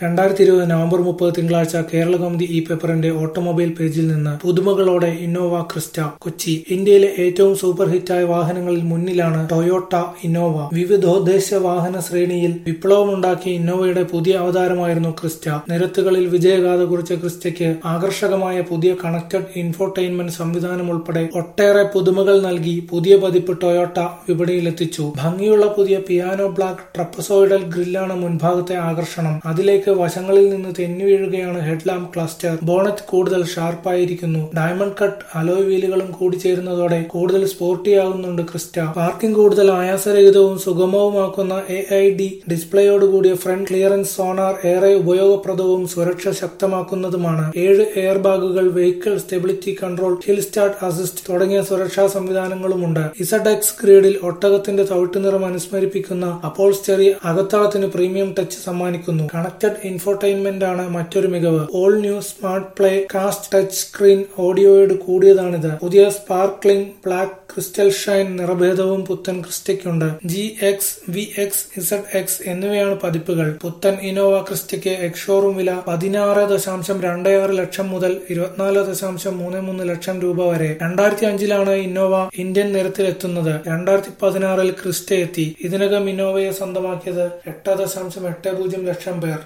രണ്ടായിരത്തി ഇരുപത് നവംബർ മുപ്പത് തിങ്കളാഴ്ച കേരള കൗമുദി ഇ പേപ്പറിന്റെ ഓട്ടോമൊബൈൽ പേജിൽ നിന്ന് പുതുമകളോടെ ഇന്നോവ ക്രിസ്റ്റ കൊച്ചി ഇന്ത്യയിലെ ഏറ്റവും സൂപ്പർ ഹിറ്റായ വാഹനങ്ങളിൽ മുന്നിലാണ് ടൊയോട്ട ഇന്നോവ വിവിധോദ്ദേശ വാഹന ശ്രേണിയിൽ വിപ്ലവമുണ്ടാക്കിയ ഇന്നോവയുടെ പുതിയ അവതാരമായിരുന്നു ക്രിസ്റ്റ നിരത്തുകളിൽ വിജയഗാഥ കുറിച്ച ക്രിസ്റ്റയ്ക്ക് ആകർഷകമായ പുതിയ കണക്റ്റഡ് ഇൻഫോർടൈൻമെന്റ് സംവിധാനം ഉൾപ്പെടെ ഒട്ടേറെ പുതുമകൾ നൽകി പുതിയ പതിപ്പ് ടൊയോട്ട വിപണിയിലെത്തിച്ചു ഭംഗിയുള്ള പുതിയ പിയാനോ ബ്ലാക്ക് ട്രപ്പസോയിഡൽ ഗ്രില്ലാണ് മുൻഭാഗത്തെ ആകർഷണം അതിലേക്ക് വശങ്ങളിൽ നിന്ന് തെന്നി വീഴുകയാണ് ഹെഡ്ലാമ്പ് ക്ലസ്റ്റർ ബോണറ്റ് കൂടുതൽ ഷാർപ്പായിരിക്കുന്നു ഡയമണ്ട് കട്ട് അലോയ് വീലുകളും കൂടി ചേരുന്നതോടെ കൂടുതൽ സ്പോർട്ടിയാകുന്നുണ്ട് ക്രിസ്റ്റ പാർക്കിംഗ് കൂടുതൽ ആയാസരഹിതവും സുഗമവുമാക്കുന്ന എ ഐ ഡി ഡിസ്പ്ലേയോടുകൂടിയ ഫ്രണ്ട് ക്ലിയറൻസ് സോണാർ ഏറെ ഉപയോഗപ്രദവും സുരക്ഷ ശക്തമാക്കുന്നതുമാണ് ഏഴ് എയർ ബാഗുകൾ vehicle stability control hill start assist തുടങ്ങിയ സുരക്ഷാ സംവിധാനങ്ങളുമുണ്ട് ഇസഡ് എക്സ് ഗ്രേഡിൽ ഒട്ടകത്തിന്റെ തവിട്ടുനിറം അനുസ്മരിപ്പിക്കുന്ന അപ്പോൾസ്റ്ററി അകത്തളത്തിന് പ്രീമിയം ടച്ച് സമ്മാനിക്കുന്നു കണക്റ്റഡ് ഇൻഫോർടൈൻമെന്റ് ആണ് മറ്റൊരു മികവ് all new smart play cast touch screen ഓഡിയോയോട് കൂടിയതാണിത് പുതിയ സ്പാർക്ലിംഗ് ബ്ലാക്ക് ക്രിസ്റ്റൽ ഷൈൻ നിറഭേദവും പുത്തൻ ക്രിസ്റ്റയ്ക്കുണ്ട് G X V X Z X എന്നിവയാണ് പതിപ്പുകൾ പുത്തൻ ഇനോവ ക്രിസ്റ്റയ്ക്ക് എക്സ്ഷോറൂം വില പതിനാറ് ദശാംശം രണ്ട് ആറ് ലക്ഷം മുതൽ ഇരുപത്തിനാല് ദശാംശം മൂന്ന് മൂന്ന് ലക്ഷം രൂപ വരെ രണ്ടായിരത്തി അഞ്ചിലാണ് ഇന്നോവ ഇന്ത്യൻ നിരത്തിലെത്തുന്നത് രണ്ടായിരത്തി പതിനാറിൽ ക്രിസ്റ്റ എത്തി ഇതിനകം ഇന്നോവയെ സ്വന്തമാക്കിയത് എട്ട് ദശാംശം എട്ട് പൂജ്യം ലക്ഷം പേർ